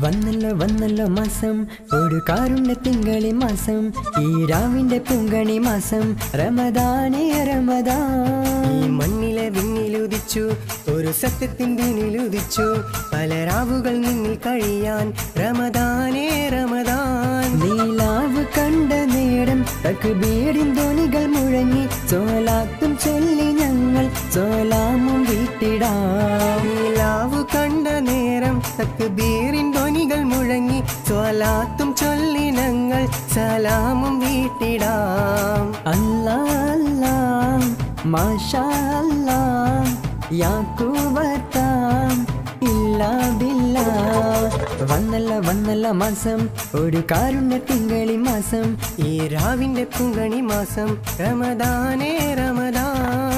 വന്നല്ലോ വന്നല്ലോ മാസം ഒരു കാരുണ്യ തിങ്കളി മാസം ഈ രാവിന്റെ പുങ്കണി മാസം റമദാനേ റമദാൻ ഈ മണ്ണിലെ വിണ്ണിലുദിച്ചു ഒരു സത്യത്തിൻ ദിനിലുദിച്ചു പല രാവുകൾ നിന്നിൽ കഴിയാൻ റമദാനേ റമദാൻ നീലാവ് കണ്ട നേരം തക്ബീറിൻ ധ്വനികൾ മുഴങ്ങി സോലാത്തും ചൊല്ലി ഞങ്ങൾ സോലാമും വീട്ടിടാം നിലാവ് കണ്ട നേരം തക്ബീറിൻ ധ്വനികൾ മുഴങ്ങി സ്വലാത്തും ചൊല്ലി ഞങ്ങൾ സലാമും വീട്ടിടാം അല്ലാ അല്ലാ മാഷാ അല്ലാ യാക്കൂബത്താം ഇല്ലാ ബില്ലാ വന്നല്ല വന്നല്ല മാസം ഒരു കാരുണ്യ തിങ്കളി മാസം ഈ രാവിന്റെ പുങ്കണി മാസം റമദാനേ റമദാൻ